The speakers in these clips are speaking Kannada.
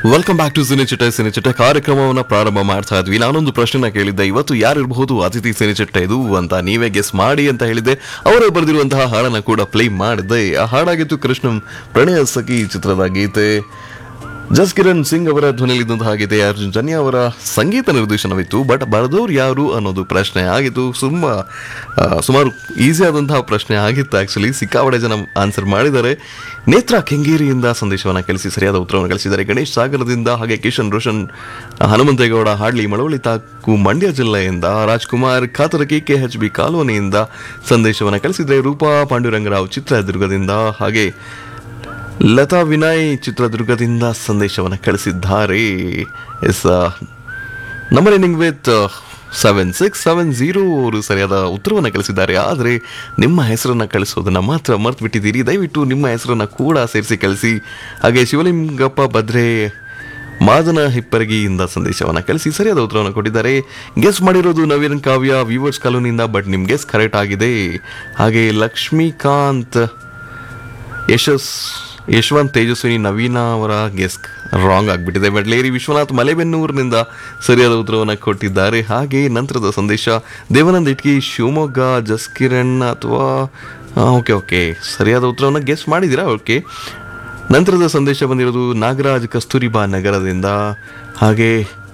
welcome back to Sinichitte Sinichitte ಕಾರ್ಯಕ್ರಮವನ್ನು ಪ್ರಾರಂಭ ಮಾಡ್ತಾ ಇದ್ವಿ ನಾನೊಂದು ಪ್ರಶ್ನೆನ ಕೇಳಿದ್ದೆ ಇವತ್ತು ಯಾರಿರಬಹುದು ಅತಿಥಿ ಸಿನಿಚಿಟ್ಟೆ ಇದು ಅಂತ ನೀವೇ ಗೆಸ್ ಮಾಡಿ ಅಂತ ಹೇಳಿದ್ದೆ ಅವರೇ ಬರೆದಿರುವಂತಹ ಹಾಡನ್ನ ಕೂಡ ಪ್ಲೇ ಮಾಡಿದ್ದೆ ಆ ಹಾಡಾಗಿತ್ತು ಕೃಷ್ಣಂ ಪ್ರಣಯ ಸಖಿ ಚಿತ್ರದ ಗೀತೆ ಜಸ್ ಕಿರಣ್ ಸಿಂಗ್ ಅವರ ಧ್ವನಿಯಲ್ಲಿದ್ದಂತಹ ಗೀತೆ ಅರ್ಜುನ್ ಜನ್ಯ ಅವರ ಸಂಗೀತ ನಿರ್ದೇಶನವಿತ್ತು ಬಟ್ ಬರೆದವ್ರು ಯಾರು ಅನ್ನೋದು ಪ್ರಶ್ನೆ ಆಗಿತ್ತು ತುಂಬ ಆ, ಸುಮಾರು ಈಸಿ ಆದಂತಹ ಪ್ರಶ್ನೆ ಆಗಿತ್ತು ಆಕ್ಚುಲಿ ಸಿಕ್ಕಾಪಡೆ ಜನ ಆನ್ಸರ್ ಮಾಡಿದ್ದಾರೆ ನೇತ್ರ ಕೆಂಗೇರಿಯಿಂದ ಸಂದೇಶವನ್ನು ಕಳಿಸಿ ಸರಿಯಾದ ಉತ್ತರವನ್ನು ಕಳಿಸಿದ್ದಾರೆ ಗಣೇಶ್ ಸಾಗರದಿಂದ ಹಾಗೆ ಕಿಶನ್ ರೋಷನ್ ಹನುಮಂತೇಗೌಡ ಹಾಡ್ಲಿ ಮಳವಳ್ಳಿ ತಾಕು ಮಂಡ್ಯ ಜಿಲ್ಲೆಯಿಂದ ರಾಜ್ಕುಮಾರ್ ಖಾತರಕಿ ಕೆ ಎಚ್ ಬಿ ಕಾಲೋನಿಯಿಂದ ಸಂದೇಶವನ್ನು ಕಳಿಸಿದರೆ ರೂಪಾ ಪಾಂಡುರಂಗರಾವ್ ಚಿತ್ರದುರ್ಗದಿಂದ ಹಾಗೆ ಲತಾ ವಿನಯ್ ಚಿತ್ರದುರ್ಗದಿಂದ ಸಂದೇಶವನ್ನು ಕಳಿಸಿದ್ದಾರೆ ಎಸ್ ನಮ್ಮ running with seven six seven zero ಅವರು ಸರಿಯಾದ ಉತ್ತರವನ್ನು ಕಳಿಸಿದ್ದಾರೆ ಆದರೆ ನಿಮ್ಮ ಹೆಸರನ್ನು ಕಳಿಸೋದನ್ನು ಮಾತ್ರ ಮರ್ತು ಬಿಟ್ಟಿದ್ದೀರಿ ದಯವಿಟ್ಟು ನಿಮ್ಮ ಹೆಸರನ್ನು ಕೂಡ ಸೇರಿಸಿ ಕಳಿಸಿ ಹಾಗೆ ಶಿವಲಿಂಗಪ್ಪ ಭದ್ರೆ ಮಾದನ ಹಿಪ್ಪರಗಿಯಿಂದ ಸಂದೇಶವನ್ನು ಕಳಿಸಿ ಸರಿಯಾದ ಉತ್ತರವನ್ನು ಕೊಟ್ಟಿದ್ದಾರೆ ಗೆಸ್ ಮಾಡಿರೋದು ನವೀನ್ ಕಾವ್ಯ ವ್ಯೂವರ್ಸ್ ಕಾಲೋನಿಯಿಂದ ಬಟ್ ನಿಮ್ಮ ಗೆಸ್ ಕರೆಕ್ಟ್ ಆಗಿದೆ ಹಾಗೆ ಲಕ್ಷ್ಮೀಕಾಂತ್ ಯಶಸ್ ಯಶವಂತ್ ತೇಜಸ್ವಿನಿ ನವೀನ ಅವರ ಗೆಸ್ ರಾಂಗ್ ಆಗಿಬಿಟ್ಟಿದೆ ಬಡ್ಲೇರಿ ವಿಶ್ವನಾಥ್ ಮಲೆಬೆನ್ನೂರಿನಿಂದ ಸರಿಯಾದ ಉತ್ತರವನ್ನು ಕೊಟ್ಟಿದ್ದಾರೆ ಹಾಗೆ ನಂತರದ ಸಂದೇಶ ದೇವಾನಂದ್ ಇಟ್ಕಿ ಶಿವಮೊಗ್ಗ ಜಸ್ಕಿರಣ್ ಅಥವಾ ಓಕೆ ಓಕೆ ಸರಿಯಾದ ಉತ್ತರವನ್ನು ಗೆಸ್ ಮಾಡಿದ್ದೀರಾ ಓಕೆ ನಂತರದ ಸಂದೇಶ ಬಂದಿರೋದು ನಾಗರಾಜ್ ಕಸ್ತೂರಿಬಾ ನಗರದಿಂದ ಹಾಗೆ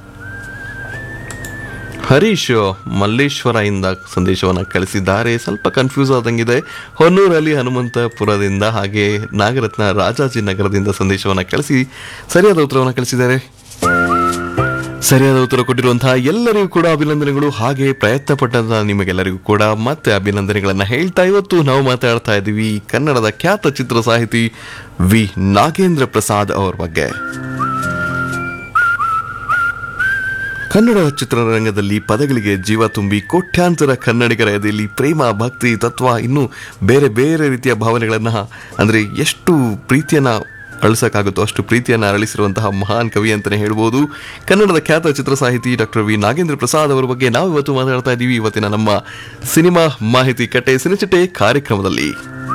ಹರೀಶ್ ಮಲ್ಲೇಶ್ವರ ಇಂದ ಸಂದೇಶವನ್ನು ಕಳಿಸಿದ್ದಾರೆ ಸ್ವಲ್ಪ ಕನ್ಫ್ಯೂಸ್ ಆದಂಗಿದೆ ಹೊನ್ನೂರಲ್ಲಿ ಹನುಮಂತಪುರದಿಂದ ಹಾಗೆ ನಾಗರತ್ನ ರಾಜಾಜಿನಗರದಿಂದ ಸಂದೇಶವನ್ನು ಕಳಿಸಿ ಸರಿಯಾದ ಉತ್ತರವನ್ನು ಕಳಿಸಿದ್ದಾರೆ ಸರಿಯಾದ ಉತ್ತರ ಕೊಟ್ಟಿರುವಂತಹ ಎಲ್ಲರಿಗೂ ಕೂಡ ಅಭಿನಂದನೆಗಳು ಹಾಗೆ ಪ್ರಯತ್ನ ಪಟ್ಟಂತಹ ನಿಮಗೆಲ್ಲರಿಗೂ ಕೂಡ ಮತ್ತೆ ಅಭಿನಂದನೆಗಳನ್ನು ಹೇಳ್ತಾ ಇವತ್ತು ನಾವು ಮಾತಾಡ್ತಾ ಇದ್ದೀವಿ ಕನ್ನಡದ ಖ್ಯಾತ ಚಿತ್ರ ಸಾಹಿತಿ ವಿ ನಾಗೇಂದ್ರ ಪ್ರಸಾದ್ ಅವರ ಬಗ್ಗೆ ಕನ್ನಡ ಚಿತ್ರರಂಗದಲ್ಲಿ ಪದಗಳಿಗೆ ಜೀವ ತುಂಬಿ ಕೋಟ್ಯಾಂತರ ಕನ್ನಡಿಗರ ಎದೆಯಲ್ಲಿ ಪ್ರೇಮ ಭಕ್ತಿ ತತ್ವ ಇನ್ನೂ ಬೇರೆ ಬೇರೆ ರೀತಿಯ ಭಾವನೆಗಳನ್ನು ಅಂದರೆ ಎಷ್ಟು ಪ್ರೀತಿಯನ್ನು ಅಳಿಸೋಕ್ಕಾಗುತ್ತೋ ಅಷ್ಟು ಪ್ರೀತಿಯನ್ನು ಅರಳಿಸಿರುವಂತಹ ಮಹಾನ್ ಕವಿ ಅಂತಲೇ ಹೇಳ್ಬೋದು ಕನ್ನಡದ ಖ್ಯಾತ ಚಿತ್ರ ಸಾಹಿತಿ ಡಾಕ್ಟರ್ ವಿ ನಾಗೇಂದ್ರ ಪ್ರಸಾದ್ ಅವರ ಬಗ್ಗೆ ನಾವು ಇವತ್ತು ಮಾತಾಡ್ತಾ ಇದ್ದೀವಿ ಇವತ್ತಿನ ನಮ್ಮ ಸಿನಿಮಾ ಮಾಹಿತಿ ಕಟ್ಟೆ ಸಿನಿಚಿಟ್ಟೆ ಕಾರ್ಯಕ್ರಮದಲ್ಲಿ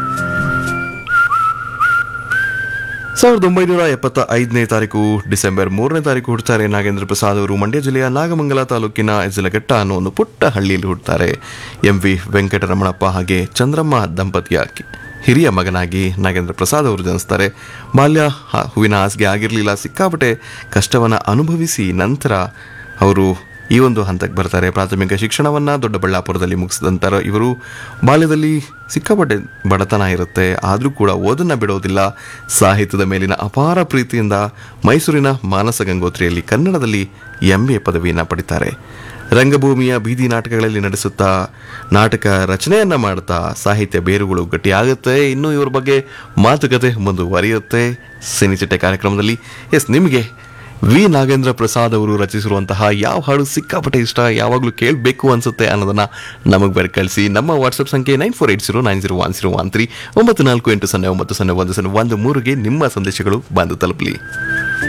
ಸಾವಿರದ ಒಂಬೈನೂರ ಎಪ್ಪತ್ತ ಐದನೇ ತಾರೀಕು ಡಿಸೆಂಬರ್ ಮೂರನೇ ತಾರೀಕು ಹುಡ್ತಾರೆ ನಾಗೇಂದ್ರ ಪ್ರಸಾದ್ ಅವರು ಮಂಡ್ಯ ಜಿಲ್ಲೆಯ ನಾಗಮಂಗಲ ತಾಲೂಕಿನ ಎಜ್ಜಲಘಟ್ಟ ಅನ್ನೋ ಒಂದು ಪುಟ್ಟ ಹಳ್ಳಿಯಲ್ಲಿ ಹುಡ್ತಾರೆ ಎಂ ವಿ ವೆಂಕಟರಮಣಪ್ಪ ಹಾಗೆ ಚಂದ್ರಮ್ಮ ದಂಪತಿಯ ಕಿ- ಹಿರಿಯ ಮಗನಾಗಿ ನಾಗೇಂದ್ರ ಪ್ರಸಾದ್ ಅವರು ಜನಿಸ್ತಾರೆ ಬಾಲ್ಯ ಹ- ಹೂವಿನ ಹಾಸಿಗೆ ಆಗಿರಲಿಲ್ಲ ಸಿಕ್ಕಾಪಟ್ಟೆ ಕಷ್ಟವನ್ನು ಅನುಭವಿಸಿ ನಂತರ ಅವರು ಈ ಒಂದು ಹಂತಕ್ಕೆ ಬರ್ತಾರೆ ಪ್ರಾಥಮಿಕ ಶಿಕ್ಷಣವನ್ನು ದೊಡ್ಡಬಳ್ಳಾಪುರದಲ್ಲಿ ಮುಗಿಸಿದ ನಂತರ ಇವರು ಬಾಲ್ಯದಲ್ಲಿ ಸಿಕ್ಕಾಪಟ್ಟೆ ಬಡತನ ಇರುತ್ತೆ ಆದರೂ ಕೂಡ ಓದನ್ನು ಬಿಡೋದಿಲ್ಲ ಸಾಹಿತ್ಯದ ಮೇಲಿನ ಅಪಾರ ಪ್ರೀತಿಯಿಂದ ಮೈಸೂರಿನ ಮಾನಸ ಗಂಗೋತ್ರಿಯಲ್ಲಿ ಕನ್ನಡದಲ್ಲಿ ಎಂ ಎ ಪದವಿಯನ್ನು ಪಡಿತಾರೆ ರಂಗಭೂಮಿಯ ಬೀದಿ ನಾಟಕಗಳಲ್ಲಿ ನಡೆಸುತ್ತಾ ನಾಟಕ ರಚನೆಯನ್ನ ಮಾಡ್ತಾ ಸಾಹಿತ್ಯ ಬೇರುಗಳು ಗಟ್ಟಿಯಾಗುತ್ತೆ ಇನ್ನು ಇವ್ರ ಬಗ್ಗೆ ಮಾತುಕತೆ ಮುಂದುವರಿಯುತ್ತೆ ಸಿನಿಚಿಟ್ಟೆ ಕಾರ್ಯಕ್ರಮದಲ್ಲಿ ಎಸ್ ನಿಮಗೆ ವಿ ನಾಗೇಂದ್ರ ಪ್ರಸಾದ್ ಅವರು ರಚಿಸಿರುವಂತಹ ಯಾವ ಹಾಡು ಸಿಕ್ಕಾಪಟ್ಟೆ ಇಷ್ಟ ಯಾವಾಗಲೂ ಕೇಳಬೇಕು ಅನ್ಸುತ್ತೆ ಅನ್ನೋದನ್ನ ನಮಗೆ ಬರ ಕಳಿಸಿ ನಮ್ಮ ವಾಟ್ಸಪ್ ಸಂಖ್ಯೆ nine four eight zero nine zero one zero one three ಒಂಬತ್ತು ನಾಲ್ಕು ಎಂಟು ಸೊನ್ನೆ ಒಂಬತ್ತು ಸೊನ್ನೆ ಒಂದು ಸೊನ್ನೆ ಒಂದು ಮೂರುಗೆ ನಿಮ್ಮ ಸಂದೇಶಗಳು ಬಂದು ತಲುಪಲಿ